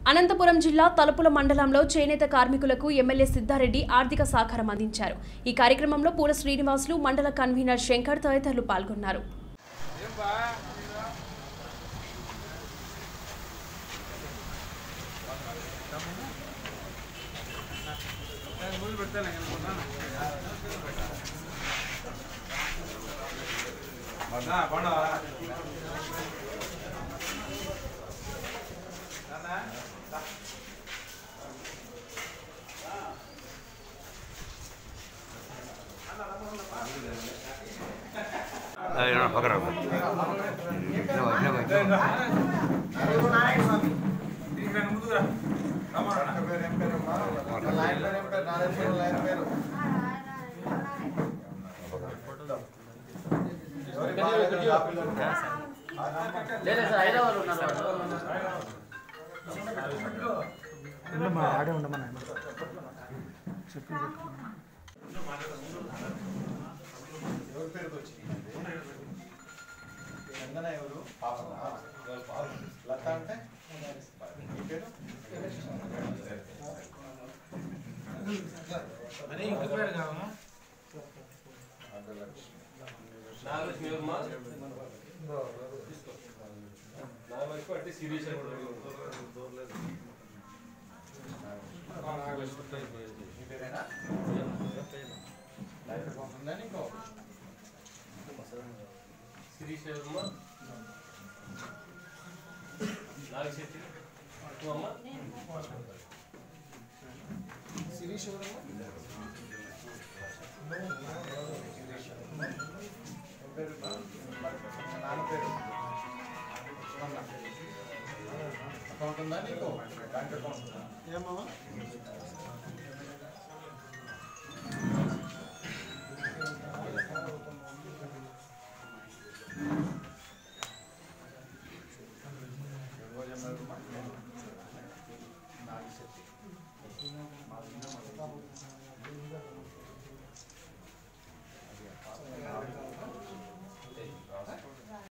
అనంతపురం జిల్లా తలుపుల మండలంలో చేనేత కార్మికులకు ఎమ్మెల్యే సిద్ధారెడ్డి ఆర్థిక సహకారం అందించారు ఈ కార్యక్రమంలో పూల శ్రీనివాసులు మండల కన్వీనర్ శంకర్ తదితరులు పాల్గొన్నారు పక్కన లేదు సార్ హైదరాబాద్ ఉన్నారు ఉండమ్మా ఆడే ఉండమా నాయన చెప్పి ఎవరి పేరుకి వచ్చింది చందన ఎవరు పాపనా? లత అంటే మీ పేరు మీ పేరేనా లైఫ్ బాగుంటుందా నీకు శిరీష్ ఎవరమ్మా ఏం పేరు నాన్న పేరు సుమన్న. అకౌంట్ ఉందా నీకు బ్యాంక్ అకౌంట్ ఉందా ఏమమ్మా